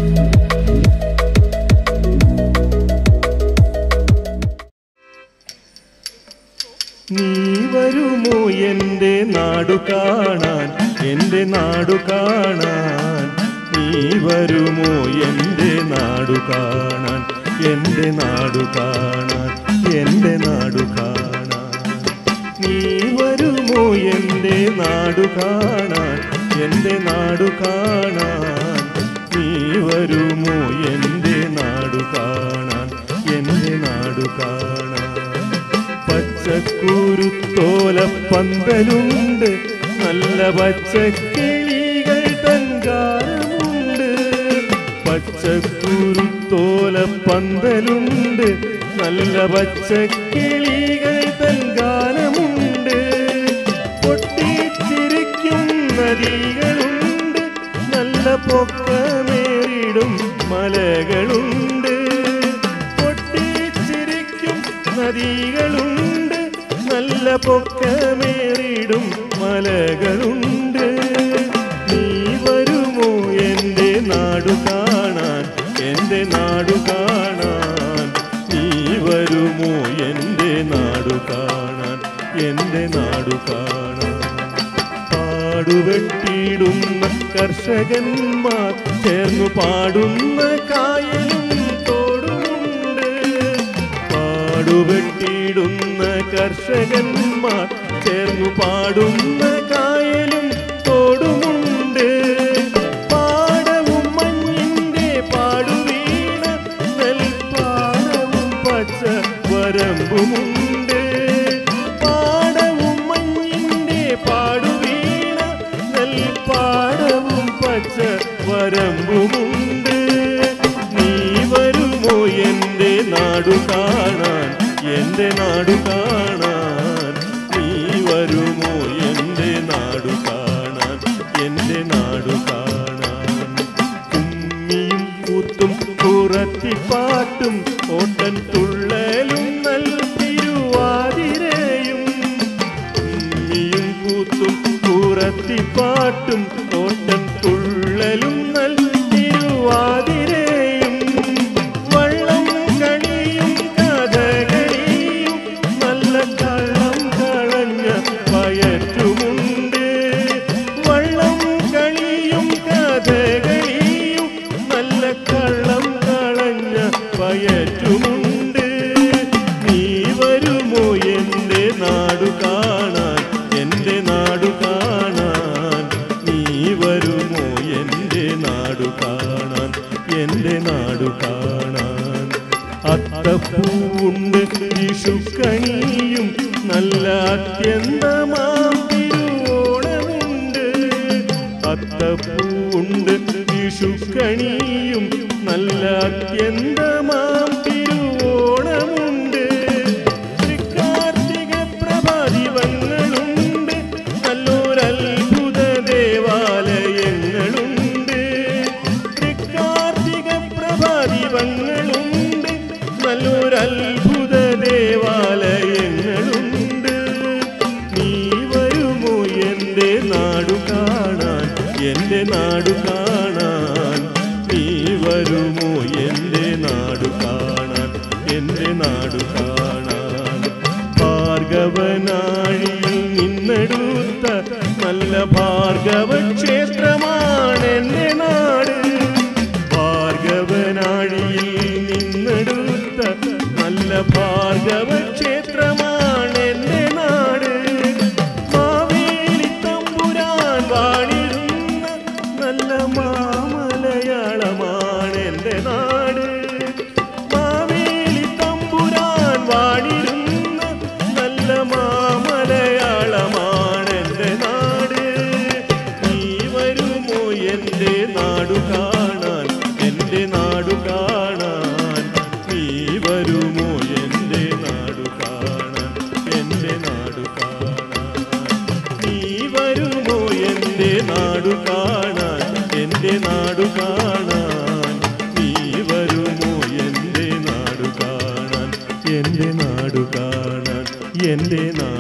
നീ വരുമോ എൻ്റെ നാടു കാണാൻ എൻ്റെ നാടു കാണാൻ നീ വരുമോ എൻ്റെ നാടു കാണാൻ എൻ്റെ നാടു കാണാൻ എൻ്റെ നാടു കാണാൻ നീ വരുമോ എൻ്റെ നാടു കാണാൻ എൻ്റെ നാടു കാണാൻ നീ വരുമോ എൻ്റെ നാടു കാണാൻ എൻ്റെ നാടു കാണാൻ പച്ചക്കുരുത്തോല പന്തലുണ്ട് നല്ല പച്ചക്കിളികൾ തൻകാരമുണ്ട് പച്ചക്കുരുത്തോല പന്തലുണ്ട് നല്ല പച്ചക്കിളികൾ തൻകാലമുണ്ട് പൊട്ടിച്ചിരിക്കും നദികളുണ്ട് നല്ല പൊക്കമേറിടും മലകളുണ്ട് പൊട്ടിച്ചിരിക്കും നദികളുണ്ട് നല്ല പൊക്കമേറിടും മലകളുണ്ട് നീ വരുമോ എൻ്റെ നാടു കാണാൻ എൻ്റെ നാടു കാണാൻ നീ വരുമോ എൻ്റെ നാടു കാണാൻ എൻ്റെ നാടു കാണാൻ പാടുവെട്ടിയിടുന്ന കർഷകന്മാർ ചേർന്നു പാടുന്ന കായലും തോടുമുണ്ട് പാടുവെട്ടിയിടുന്ന കർഷകന്മാർ ചേർന്നു പാടുന്ന കായലും തോടുമുണ്ട് പാടവും മഞ്ഞിന്റെ പാടുവീണ നെൽപ്പാടവും പച്ച വരമ്പുമുണ്ട് പാടവും മഞ്ഞിന്റെ പാടുവീണ നെൽപ്പാടവും പച്ച വരമ്പുമുണ്ട് നീ വരുമോ എൻ്റെ നാടു കാണാൻ എൻ്റെ നാടു കാണാൻ നീ വരുമോ എൻ്റെ നാടു കാണാൻ എൻ്റെ നാടു കാണാൻ കുമ്മിയും കൂത്തും കുറത്തിപ്പാട്ടും ഓട്ടൻ തുള്ളലും നൽ തിരുവാതിരയും കുമ്മിയും കൂത്തും കുറത്തിപ്പാട്ടും ഓട്ടൻ തുള്ളലും നൽ തിരുവാതിരയും വള്ളം കളിയും കഥകളിയും നല്ല കള്ളം കളഞ്ഞ പയറ്റുമുണ്ട് വള്ളം കളിയും കഥകളിയും നല്ല കള്ളം കളഞ്ഞ പയറ്റുമുണ്ട് നീ വരുമോ എൻ്റെ നാടു കാണാൻ എൻ്റെ നാടു കാണാൻ നീ വരുമോ എൻ്റെ നാടു കാണാൻ എൻ്റെ നാടു കാണാൻ അത്തപ്പൂവുണ്ട് വിഷുക്കണിയും നല്ല അത്യന്തമാം തിരുവോണമുണ്ട് അത്തപ്പൂവുണ്ട് വിഷുക്കണിയും നല്ല അത്യന്തമാം തിരുവോണമുണ്ട് കാർത്തിക പ്രഭാതിവങ്ങളുണ്ട് നല്ലൊരത്ഭുത ദേവാലയങ്ങളുണ്ട് കാർത്തിക പ്രഭാതിവങ്ങളുണ്ട് നല്ലൊരത്ഭുത ദേവാലയങ്ങളുണ്ട് നീ വരുമോ എൻ്റെ നാടു കാണാൻ എൻ്റെ നാടു കാണാൻ നീ വരുമോ എൻ്റെ നാടു കാണാൻ എൻ്റെ നാടു കാണാൻ ഭാർഗവനാഴിയിൽ നിന്നെടുത്ത നല്ല ഭാർഗവ ക്ഷേത്രമാണ് എൻ്റെ നാട് ഭാർഗവനാഴിയിൽ നിന്നെടുത്ത നല്ല ഭാർഗവ ക്ഷേത്രമാണ് എൻ്റെ നാട് മാവേലി തമ്പുരാൻ വാണിരുന്ന നല്ല മാമലയാളമാണ് എൻ്റെ നാട് മാവേലി തമ്പുരാൻ വാണിരുന്ന നല്ല മാമലയാളമാണ് എൻ്റെ നാട് നീ വരുമോ എൻ്റെ നാടു കാണാൻ എൻ്റെ നാടു കാണാൻ നീ വരുമോ എൻ്റെ നാടു കാണാൻ എൻ്റെ നാടു കാണാൻ നീ വരുമോ എൻ്റെ നാടു കാണാൻ എൻ്റെ നാടു കാണാൻ നീ വരുമോ എൻ്റെ നാടു കാണാൻ എൻ്റെ നാടു കാണാൻ എൻ്റെ നാടു